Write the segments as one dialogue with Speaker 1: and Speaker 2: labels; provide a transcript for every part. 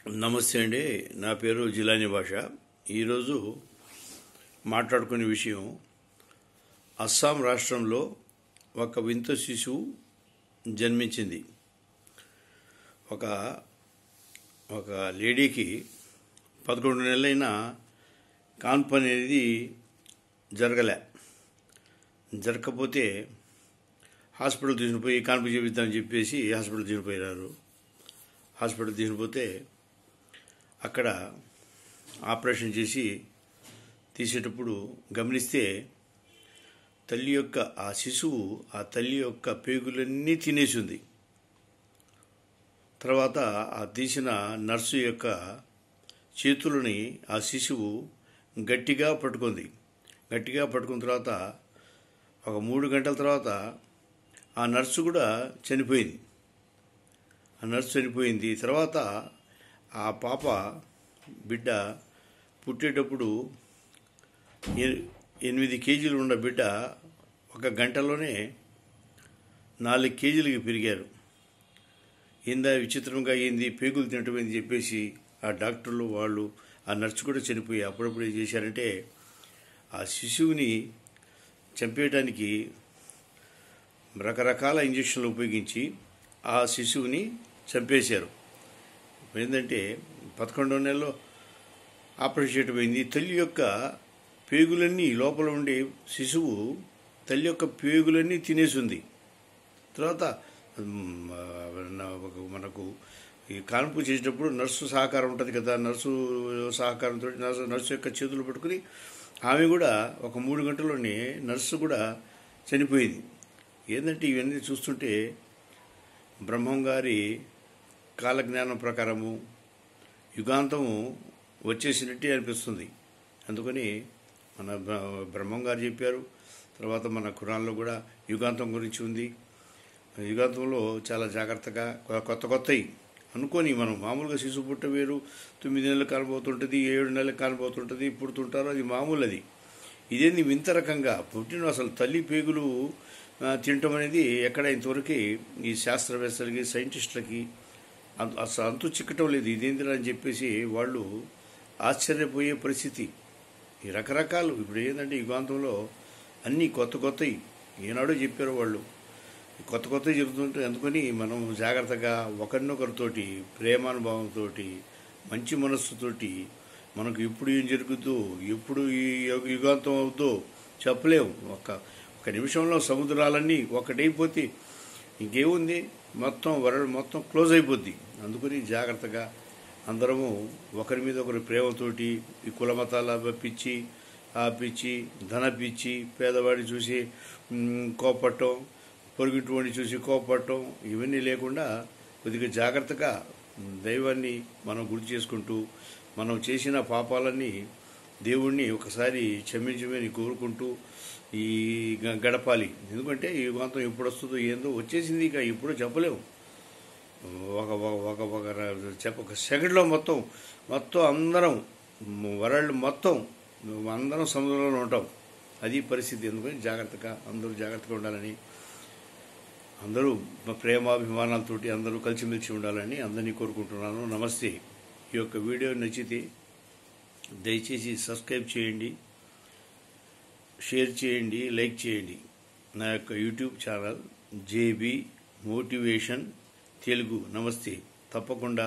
Speaker 1: నమస్తే అండి నా పేరు జిలాని భాష ఈరోజు మాట్లాడుకునే విషయం అస్సాం రాష్ట్రంలో ఒక వింత శిశువు జన్మించింది ఒక ఒక లేడీకి పదకొండు నెలలైన కాన్పు అనేది జరగలే జరగకపోతే హాస్పిటల్ తీసుకుపోయి కాన్పు చేపిద్దామని చెప్పేసి హాస్పిటల్ తీసుకుపోయినారు హాస్పిటల్ తీసుకుపోతే అక్కడ ఆపరేషన్ చేసి తీసేటప్పుడు గమనిస్తే తల్లి యొక్క ఆ శిశువు ఆ తల్లి యొక్క పేగులన్నీ తినేసి ఉంది తర్వాత ఆ తీసిన నర్సు యొక్క చేతులని ఆ శిశువు గట్టిగా పట్టుకుంది గట్టిగా పట్టుకున్న తర్వాత ఒక మూడు గంటల తర్వాత ఆ నర్సు కూడా చనిపోయింది ఆ నర్సు చనిపోయింది తర్వాత ఆ పాప బిడ్డ పుట్టేటప్పుడు ఎ- ఎనిమిది కేజీలు ఉన్న బిడ్డ ఒక గంటలోనే నాలుగు కేజీలకి పెరిగారు ఏందా విచిత్రంగా ఏంది పేగులు తినటమైంది చెప్పేసి ఆ డాక్టర్లు వాళ్ళు ఆ నర్సు కూడా చనిపోయి అప్పుడప్పుడు ఏం చేశారంటే ఆ శిశువుని చంపేయడానికి రకరకాల ఇంజక్షన్లు ఉపయోగించి ఆ శిశువుని చంపేశారు ఏంటంటే పదకొండవ నెలలో ఆపరేషన్ చేయటం అయింది తల్లి యొక్క పేగులన్నీ లోపల ఉండే శిశువు తల్లి యొక్క పేగులన్నీ తినేసి ఉంది తర్వాత మ్, ఆ, నా- ఒక- మనకు ఈ కాన్పు చేసేటప్పుడు నర్సు సహకారం ఉంటుంది కదా నర్సు సహకారంతో నర్సు నర్సు యొక్క చేతులు పట్టుకుని ఆమె కూడా ఒక మూడు గంటల్లోనే నర్సు కూడా చనిపోయింది ఏంటంటే ఇవన్నీ చూస్తుంటే బ్రహ్మం గారి కాలజ్ఞానం ప్రకారము యుగాంతము వచ్చేసినట్టే అనిపిస్తుంది అందుకని మన బ్ర- బ్రహ్మం గారు చెప్పారు తర్వాత మన ఖురాన్లో కూడా యుగాంతం గురించి ఉంది యుగాంతంలో చాలా జాగ్రత్తగా కొ- కొత్త కొత్తవి అనుకొని మనం మామూలుగా శిశువు పుట్ట వేరు తొమ్మిది నెలలు కానబోతుంటుంది ఏడు నెలలు కానబోతుంటుంది పుడుతుంటారు అది మామూలు అది ఇదేంది వింత రకంగా పుట్టిన అసలు తల్లి పేగులు ఆ, తినటం అనేది ఎక్కడ ఇంతవరకు ఈ శాస్త్రవేత్తలకి సైంటిస్టులకి అంత- అసలు అంతు చిక్కటం లేదు ఇదేంటిరా అని చెప్పేసి వాళ్ళు ఆశ్చర్యపోయే పరిస్థితి ఈ రకరకాలు ఇప్పుడు ఏంటంటే యుగాంతంలో అన్నీ కొత్త కొత్తవి ఏనాడో చెప్పారు వాళ్ళు కొత్త కొత్తవి చెబుతుంటే అందుకని మనం జాగ్రత్తగా ఒకరినొకరితోటి ప్రేమానుభావంతో మంచి మనస్సుతోటి మనకు ఎప్పుడు ఏం జరుగుతుందో ఎప్పుడు ఈ యుగ- యుగాంతం అవుతుందో చెప్పలేము ఒక ఒక నిమిషంలో సముద్రాలన్నీ ఒకటైపోతే ఇంకేముంది మొత్తం వరల్డ్ మొత్తం క్లోజ్ అయిపోద్ది అందుకని జాగ్రత్తగా అందరము ఒకరి మీద ఒకరి ప్రేమతోటి ఈ కుల మతాల పిచ్చి ఆ పిచ్చి ధన పిచ్చి పేదవాడిని చూసి మ్, కోపట్టం పొరుగుటువంటి చూసి కోపట్టం ఇవన్నీ లేకుండా కొద్దిగా జాగ్రత్తగా దైవాన్ని మనం గుర్తు చేసుకుంటూ మనం చేసిన పాపాలన్నీ దేవుణ్ణి ఒకసారి క్షమించమని కోరుకుంటూ ఈ గ- గడపాలి ఎందుకంటే ఈ యుగాంతం ఎప్పుడు వస్తుందో ఏందో వచ్చేసింది ఇక ఎప్పుడో చెప్పలేము ఒక ఒక- ఒక ఒక ర- చెప్ప ఒక సెకండ్లో మొత్తం మొత్తం అందరం వరల్డ్ మొత్తం అందరం సముద్రంలో ఉంటాం అది పరిస్థితి ఎందుకని జాగ్రత్తగా అందరూ జాగ్రత్తగా ఉండాలని అందరూ ప్రేమాభిమానాలతోటి అందరూ కలిసిమెలిసి ఉండాలని అందరినీ కోరుకుంటున్నాను నమస్తే ఈ యొక్క వీడియో నచ్చితే దయచేసి సబ్స్క్రైబ్ చేయండి షేర్ చేయండి లైక్ చేయండి నా యొక్క YouTube channel JB motivation Telugu నమస్తే తప్పకుండా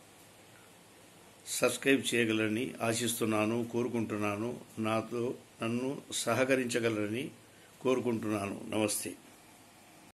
Speaker 1: సబ్స్క్రైబ్ చేయగలరని ఆశిస్తున్నాను కోరుకుంటున్నాను నాతో నన్ను సహకరించగలరని కోరుకుంటున్నాను నమస్తే